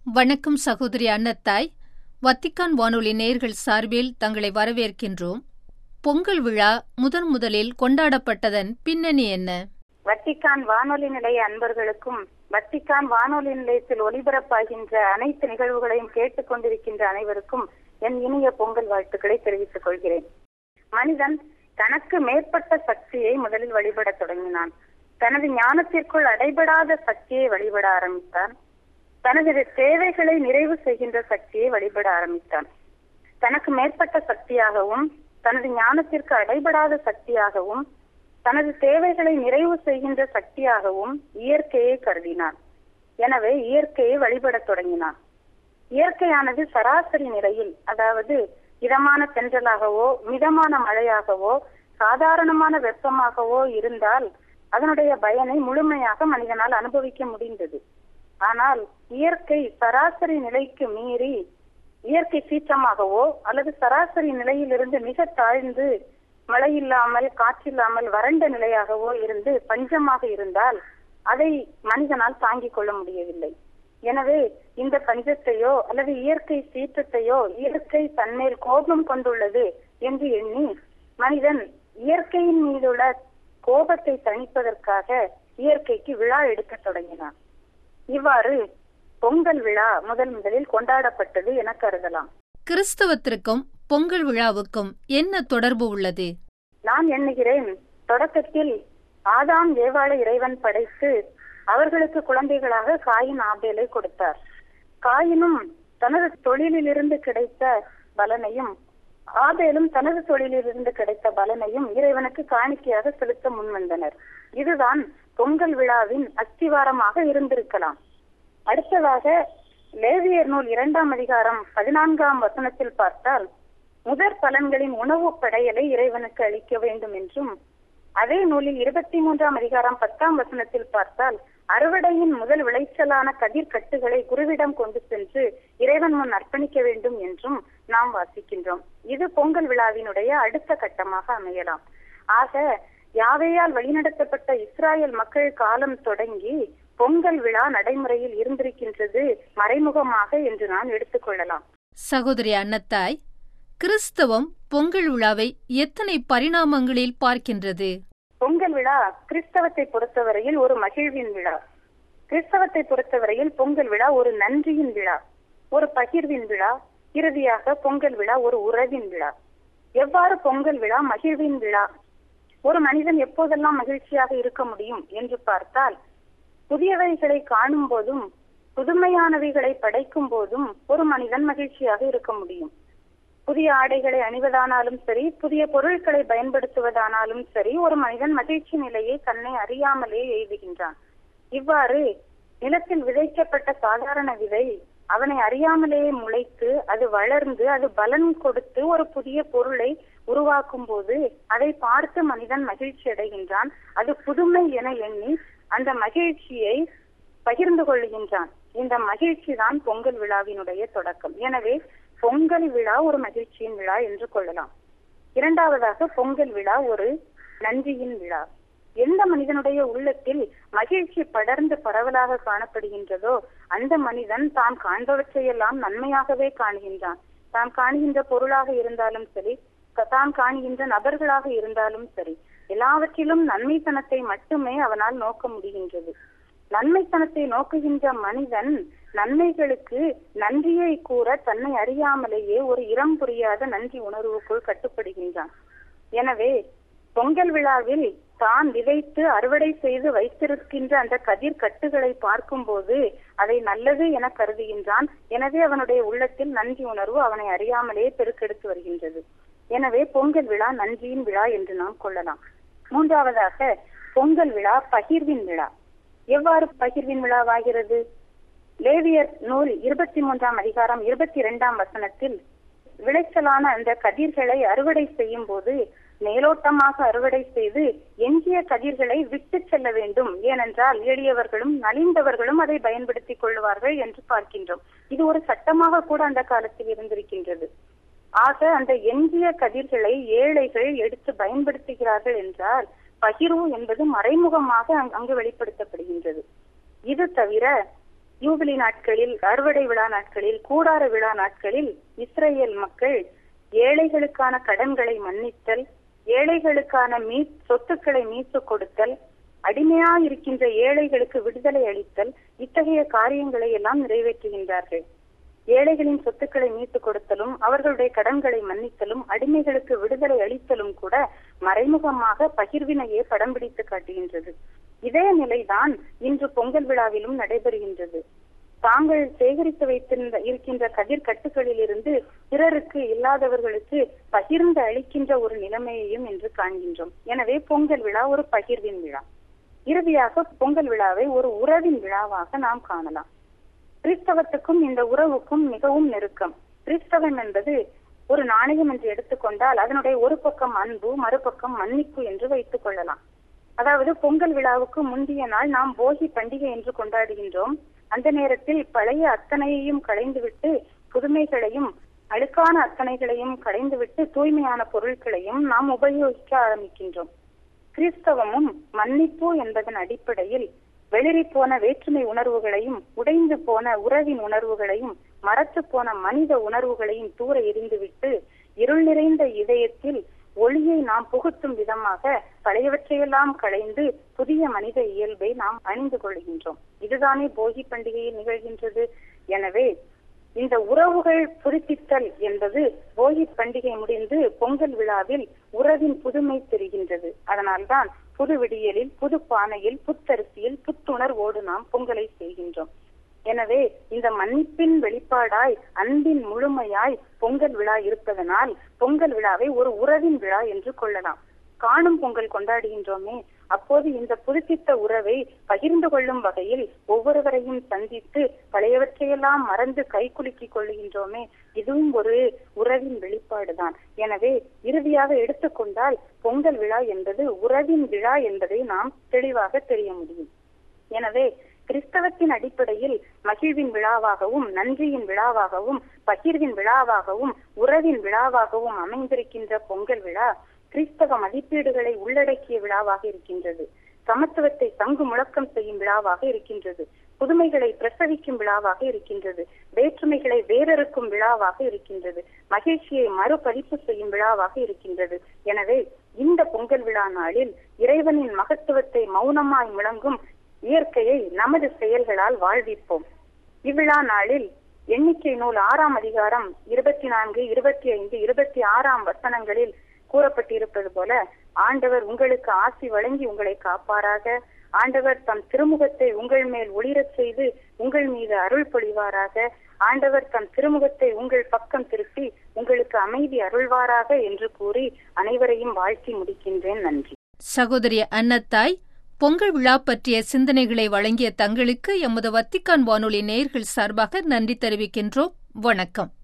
வணக்கம் சகோதரி அன்னத்தாய் வத்திக்கான் வானொலி நேர்கள் சார்பில் தங்களை வரவேற்கின்றோம் பொங்கல் விழா முதன் முதலில் கொண்டாடப்பட்டதன் பின்னணி என்ன வத்திக்கான் வானொலி நிலைய அன்பர்களுக்கும் வத்திக்கான் வானொலி நிலையத்தில் ஒலிபரப்பாகின்ற அனைத்து நிகழ்வுகளையும் கேட்டுக் கொண்டிருக்கின்ற அனைவருக்கும் என் இனிய பொங்கல் வாழ்த்துக்களை தெரிவித்துக் கொள்கிறேன் மனிதன் தனக்கு மேற்பட்ட சக்தியை முதலில் வழிபடத் தொடங்கினான் தனது ஞானத்திற்குள் அடைபடாத சக்தியை வழிபட ஆரம்பித்தான் தனது தேவைகளை நிறைவு செய்கின்ற சக்தியை வழிபட ஆரம்பித்தான் தனக்கு மேற்பட்ட சக்தியாகவும் தனது ஞானத்திற்கு அடைபடாத சக்தியாகவும் தனது தேவைகளை நிறைவு செய்கின்ற சக்தியாகவும் இயற்கையை கருதினான் எனவே இயற்கையை வழிபடத் தொடங்கினான் இயற்கையானது சராசரி நிலையில் அதாவது இதமான தென்றலாகவோ மிதமான மழையாகவோ சாதாரணமான வெப்பமாகவோ இருந்தால் அதனுடைய பயனை முழுமையாக மனிதனால் அனுபவிக்க முடிந்தது ஆனால் இயற்கை சராசரி நிலைக்கு மீறி இயற்கை சீற்றமாகவோ அல்லது சராசரி நிலையிலிருந்து மிக தாழ்ந்து மழை இல்லாமல் காற்றில்லாமல் வறண்ட நிலையாகவோ இருந்து பஞ்சமாக இருந்தால் அதை மனிதனால் தாங்கிக் கொள்ள முடியவில்லை எனவே இந்த பஞ்சத்தையோ அல்லது இயற்கை சீற்றத்தையோ இயற்கை தன்மேல் கோபம் கொண்டுள்ளது என்று எண்ணி மனிதன் இயற்கையின் மீதுள்ள கோபத்தை தணிப்பதற்காக இயற்கைக்கு விழா எடுக்க தொடங்கினான் இவ்வாறு பொங்கல் விழா முதல் முதலில் கொண்டாடப்பட்டது என கருதலாம் கிறிஸ்தவத்திற்கும் பொங்கல் விழாவுக்கும் என்ன தொடர்பு உள்ளது நான் எண்ணுகிறேன் தொடக்கத்தில் ஆதாம் ஏவாள இறைவன் படைத்து அவர்களுக்கு குழந்தைகளாக காயின் ஆபேலை கொடுத்தார் காயினும் தனது தொழிலிலிருந்து கிடைத்த பலனையும் ஆபேலும் தனது தொழிலிலிருந்து கிடைத்த பலனையும் இறைவனுக்கு காணிக்கையாக செலுத்த முன்வந்தனர் இதுதான் பொங்கல் விழாவின் அஸ்திவாரமாக இருந்திருக்கலாம் அடுத்ததாக லேவியர் நூல் இரண்டாம் அதிகாரம் பதினான்காம் வசனத்தில் பார்த்தால் முதற் பலன்களின் உணவு படையலை இறைவனுக்கு அளிக்க வேண்டும் என்றும் அதே நூலில் இருபத்தி மூன்றாம் அதிகாரம் பத்தாம் வசனத்தில் பார்த்தால் அறுவடையின் முதல் விளைச்சலான கதிர் கட்டுகளை குருவிடம் கொண்டு சென்று இறைவன் முன் அர்ப்பணிக்க வேண்டும் என்றும் நாம் வாசிக்கின்றோம் இது பொங்கல் விழாவினுடைய அடுத்த கட்டமாக அமையலாம் ஆக யாவையால் வழிநடத்தப்பட்ட இஸ்ராயல் மக்கள் காலம் தொடங்கி பொங்கல் விழா நடைமுறையில் இருந்திருக்கின்றது மறைமுகமாக என்று நான் எடுத்துக்கொள்ளலாம் சகோதரி அன்னத்தாய் கிறிஸ்தவம் பொங்கல் விழாவை எத்தனை பரிணாமங்களில் பார்க்கின்றது பொங்கல் விழா கிறிஸ்தவத்தை பொறுத்தவரையில் ஒரு மகிழ்வின் விழா கிறிஸ்தவத்தை பொறுத்தவரையில் பொங்கல் விழா ஒரு நன்றியின் விழா ஒரு பகிர்வின் விழா இறுதியாக பொங்கல் விழா ஒரு உறவின் விழா எவ்வாறு பொங்கல் விழா மகிழ்வின் விழா ஒரு மனிதன் எப்போதெல்லாம் மகிழ்ச்சியாக இருக்க முடியும் என்று பார்த்தால் புதியவைகளை காணும் போதும் புதுமையானவைகளை படைக்கும் போதும் ஒரு மனிதன் மகிழ்ச்சியாக இருக்க முடியும் புதிய ஆடைகளை அணிவதானாலும் சரி புதிய பொருட்களை பயன்படுத்துவதானாலும் சரி ஒரு மனிதன் மகிழ்ச்சி நிலையை தன்னை அறியாமலே எழுதுகின்றான் இவ்வாறு நிலத்தில் விதைக்கப்பட்ட சாதாரண விதை அவனை அறியாமலேயே முளைத்து அது வளர்ந்து அது பலன் கொடுத்து ஒரு புதிய பொருளை உருவாக்கும் போது அதை பார்த்து மனிதன் மகிழ்ச்சி அடைகின்றான் அது புதுமை என எண்ணி அந்த மகிழ்ச்சியை பகிர்ந்து கொள்கின்றான் இந்த மகிழ்ச்சி தான் பொங்கல் விழாவினுடைய தொடக்கம் எனவே பொங்கல் விழா ஒரு மகிழ்ச்சியின் விழா என்று கொள்ளலாம் இரண்டாவதாக பொங்கல் விழா ஒரு நன்றியின் விழா எந்த மனிதனுடைய உள்ளத்தில் மகிழ்ச்சி படர்ந்து பரவலாக காணப்படுகின்றதோ அந்த மனிதன் தான் காண்பவற்றையெல்லாம் நன்மையாகவே காணுகின்றான் தான் காணுகின்ற பொருளாக இருந்தாலும் சரி தான் காணுகின்ற நபர்களாக இருந்தாலும் சரி எல்லாவற்றிலும் நன்மைத்தனத்தை மட்டுமே அவனால் நோக்க முடிகின்றது நன்மைத்தனத்தை நோக்குகின்ற மனிதன் நன்மைகளுக்கு நன்றியை கூற தன்னை அறியாமலேயே ஒரு இரம் புரியாத நன்றி உணர்வுக்குள் கட்டுப்படுகின்றான் எனவே பொங்கல் விழாவில் தான் விதைத்து அறுவடை செய்து வைத்திருக்கின்ற அந்த கதிர் கட்டுகளை பார்க்கும் போது அதை நல்லது என கருதுகின்றான் எனவே அவனுடைய உள்ளத்தில் நன்றி உணர்வு அவனை அறியாமலே பெருக்கெடுத்து வருகின்றது எனவே பொங்கல் விழா நன்றியின் விழா என்று நாம் கொள்ளலாம் மூன்றாவதாக பொங்கல் விழா பகிர்வின் விழா எவ்வாறு பகிர்வின் விழாவாகிறது லேவியர் நூல் இருபத்தி மூன்றாம் அதிகாரம் இருபத்தி இரண்டாம் வசனத்தில் விளைச்சலான அந்த கதிர்களை அறுவடை செய்யும் போது மேலோட்டமாக அறுவடை செய்து எஞ்சிய கதிர்களை விட்டு செல்ல வேண்டும் ஏனென்றால் எளியவர்களும் நலிந்தவர்களும் அதை பயன்படுத்திக் கொள்வார்கள் என்று பார்க்கின்றோம் இது ஒரு சட்டமாக கூட அந்த காலத்தில் இருந்திருக்கின்றது ஆக அந்த எஞ்சிய கதிர்களை ஏழைகள் எடுத்து பயன்படுத்துகிறார்கள் என்றால் பகிர்வு என்பது மறைமுகமாக அங்கு வெளிப்படுத்தப்படுகின்றது இது தவிர யூபிலி நாட்களில் அறுவடை விழா நாட்களில் கூடார விழா நாட்களில் இஸ்ரேல் மக்கள் ஏழைகளுக்கான கடன்களை மன்னித்தல் ஏழைகளுக்கான மீ சொத்துக்களை மீட்டு கொடுத்தல் அடிமையா இருக்கின்ற ஏழைகளுக்கு விடுதலை அளித்தல் இத்தகைய காரியங்களை எல்லாம் நிறைவேற்றுகின்றார்கள் ஏழைகளின் சொத்துக்களை மீட்டு கொடுத்தலும் அவர்களுடைய கடன்களை மன்னித்தலும் அடிமைகளுக்கு விடுதலை அளித்தலும் கூட மறைமுகமாக பகிர்வினையே படம் பிடித்து காட்டுகின்றது இதே நிலைதான் இன்று பொங்கல் விழாவிலும் நடைபெறுகின்றது தாங்கள் சேகரித்து வைத்திருந்த இருக்கின்ற கதிர் கட்டுகளில் இருந்து பிறருக்கு இல்லாதவர்களுக்கு பகிர்ந்து அளிக்கின்ற ஒரு நிலைமையையும் இன்று காண்கின்றோம் எனவே பொங்கல் விழா ஒரு பகிர்வின் விழா இறுதியாக பொங்கல் விழாவை ஒரு உறவின் விழாவாக நாம் காணலாம் கிறிஸ்தவத்துக்கும் இந்த உறவுக்கும் மிகவும் நெருக்கம் கிறிஸ்தவம் என்பது ஒரு நாணயம் என்று எடுத்துக்கொண்டால் அதனுடைய ஒரு பக்கம் அன்பு மறுபக்கம் மன்னிப்பு என்று வைத்துக் கொள்ளலாம் அதாவது பொங்கல் விழாவுக்கு முந்தைய நாள் நாம் போகி பண்டிகை என்று கொண்டாடுகின்றோம் அந்த நேரத்தில் பழைய அத்தனையையும் களைந்துவிட்டு புதுமைகளையும் அழுக்கான அத்தனைகளையும் களைந்துவிட்டு தூய்மையான பொருட்களையும் நாம் உபயோகிக்க ஆரம்பிக்கின்றோம் கிறிஸ்தவமும் மன்னிப்பு என்பதன் அடிப்படையில் வெளிரி போன வேற்றுமை உணர்வுகளையும் உடைந்து போன உறவின் உணர்வுகளையும் மறத்து போன மனித உணர்வுகளையும் தூர எரிந்துவிட்டு இருள் நிறைந்த இதயத்தில் ஒளியை நாம் புகுத்தும் விதமாக பழையவற்றையெல்லாம் களைந்து புதிய மனித இயல்பை நாம் அணிந்து கொள்கின்றோம் இதுதானே போகி பண்டிகையில் நிகழ்கின்றது எனவே இந்த உறவுகள் புதுப்பித்தல் என்பது போகி பண்டிகை முடிந்து பொங்கல் விழாவில் உறவின் புதுமை தெரிகின்றது அதனால்தான் புது விடியலில் புது பானையில் புத்தரிசியில் புத்துணர்வோடு நாம் பொங்கலை செய்கின்றோம் எனவே இந்த மன்னிப்பின் வெளிப்பாடாய் அன்பின் முழுமையாய் பொங்கல் விழா இருப்பதனால் பொங்கல் விழாவை ஒரு உறவின் விழா என்று கொள்ளலாம் காணும் பொங்கல் கொண்டாடுகின்றோமே அப்போது இந்த புதுப்பித்த உறவை பகிர்ந்து கொள்ளும் வகையில் ஒவ்வொருவரையும் சந்தித்து பழையவற்றையெல்லாம் மறந்து கை குலுக்கிக் கொள்ளுகின்றோமே இதுவும் ஒரு உறவின் வெளிப்பாடுதான் எனவே இறுதியாக எடுத்துக்கொண்டால் பொங்கல் விழா என்பது உறவின் விழா என்பதை நாம் தெளிவாக தெரிய முடியும் எனவே கிறிஸ்தவத்தின் அடிப்படையில் மகிழ்வின் விழாவாகவும் நன்றியின் விழாவாகவும் பகிர்வின் விழாவாகவும் உறவின் விழாவாகவும் அமைந்திருக்கின்ற பொங்கல் விழா கிறிஸ்தவ மதிப்பீடுகளை உள்ளடக்கிய விழாவாக இருக்கின்றது சமத்துவத்தை தங்கு முழக்கம் செய்யும் விழாவாக இருக்கின்றது புதுமைகளை பிரசவிக்கும் விழாவாக இருக்கின்றது வேற்றுமைகளை வேறறுக்கும் விழாவாக இருக்கின்றது மகிழ்ச்சியை மறுபதிப்பு செய்யும் விழாவாக இருக்கின்றது எனவே இந்த பொங்கல் விழா நாளில் இறைவனின் மகத்துவத்தை மௌனமாய் முழங்கும் இயற்கையை நமது செயல்களால் வாழ்விப்போம் இவ்விழா நாளில் எண்ணிக்கை நூல் ஆறாம் அதிகாரம் இருபத்தி நான்கு இருபத்தி ஐந்து இருபத்தி ஆறாம் வசனங்களில் கூறப்பட்டிருப்பது போல ஆண்டவர் உங்களுக்கு ஆசி வழங்கி உங்களை காப்பாராக ஆண்டவர் தம் திருமுகத்தை உங்கள் மேல் ஒளிரச் செய்து உங்கள் மீது அருள் பொழிவாராக ஆண்டவர் தம் திருமுகத்தை உங்கள் பக்கம் திருப்பி உங்களுக்கு அமைதி அருள்வாராக என்று கூறி அனைவரையும் வாழ்த்தி முடிக்கின்றேன் நன்றி சகோதரி அன்னத்தாய் பொங்கல் விழா பற்றிய சிந்தனைகளை வழங்கிய தங்களுக்கு எமது வத்திக்கான் வானொலி நேயர்கள் சார்பாக நன்றி தெரிவிக்கின்றோம் வணக்கம்